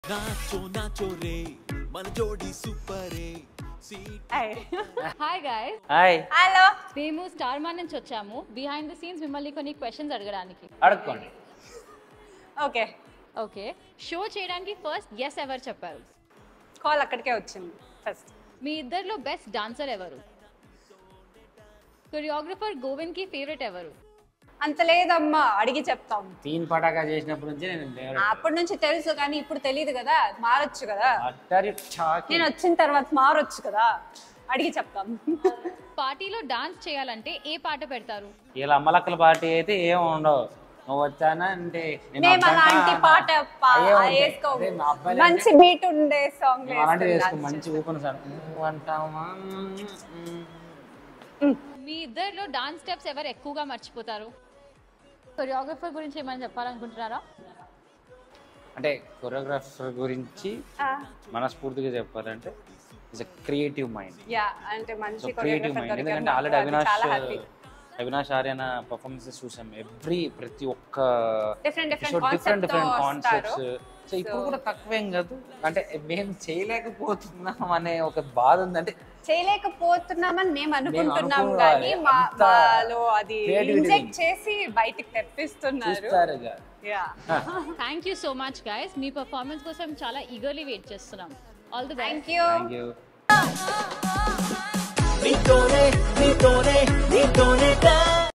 Nacho nacho రే మన జోడి సూపరే సీట్ హాయ్ గాయస్ హాయ్ హలో మేము స్టార్ మాన్ నుంచి వచ్చాము బిహైండ్ ద సీన్స్ మిమ్మల్ని కొన్ని క్వశ్చన్స్ అడగడానికి అడుక్కోండి ఓకే ఓకే షో చేయడానికి ఫస్ట్ ఎస్ ఎవరు చెప్పారు కాల్ అక్కడికే వచ్చింది ఫస్ట్ మీ ఇద్దరిలో బెస్ట్ డాన్సర్ ఎవరు కొరియోగ్రఫర్ గోవింద్ కి ఫేవరెట్ ఎవరు అంత లేదమ్మా అడిగి చెప్తాం తీన్ పటాకా చేసినప్పటి నుంచి నేను favorite. అప్పటి నుంచి తెలుసు కానీ ఇప్పుడు తెలియదు కదా మారొచ్చు కదా అట్టరి చాకి నేను వచ్చిన తర్వాత మారొచ్చు కదా అడిగి చెప్తాం పార్టీలో డాన్స్ చేయాలంటే ఏ పాట పెడతారు ఇలా అమ్మలక్కల పార్టీ అయితే ఏం ఉండవు నువ్వు వచ్చానా అంటే నేను మేము వద్దంటా అలాంటి అన్నా. పాట పా- అయ్యే ఉంటాయి. వేసుకోము అదే మా అబ్బాయిలు మంచి అంటే బీట్ ఉండే సాంగ్ మేము అలాంటివి వేసుకో మంచి ఊపను సార్ నువ్వు అంటావా మీ ఇద్దరిలో డాన్స్ స్టెప్స్ ఎవరు ఎక్కువగా మర్చిపోతారు కొరియోగ్రఫర్ గురించి ఏమైనా చెప్పాలనుకుంటున్నారా అంటే కొరియోగ్రాఫర్ గురించి మనస్ఫూర్తిగా చెప్పాలంటే ఇట్స్ క్రియేటివ్ మైండ్ యా అంటే సో మంచి క్రియేటివ్ choreographer మైండ్ దొరికారు ఎందుకంటే ఆల్రెడీ మాకు. అది అవినాష్ చాలా హ్యాపీ అవినాష్ ఆర్యన పర్ఫార్మెన్సెస్ చూసాం ఎవ్రీ ప్రతి ఒక్క different different different different concept concepts so ఇప్పుడు కూడా తక్కువేం కాదు అంటే మేము చేయలేకపోతున్నాం అనే ఒక బాధ ఉంది అంటే చేయలేకపోతున్నామని మేము అనుకుంటున్నాం అనుకోవాలి. కానీ మా అంత మాలో అది creativity ఇంజెక్ట్ ఉంది. చేసి బయటికి తెప్పిస్తున్నారు చూస్తారు ఇక. Yeah thank you so much guys మీ పర్ఫార్మెన్స్ కోసం చాలా ఈగర్లీ వెయిట్ చేస్తున్నాం all the best thank you thank you నీతోనే నీతోనే నీతోనే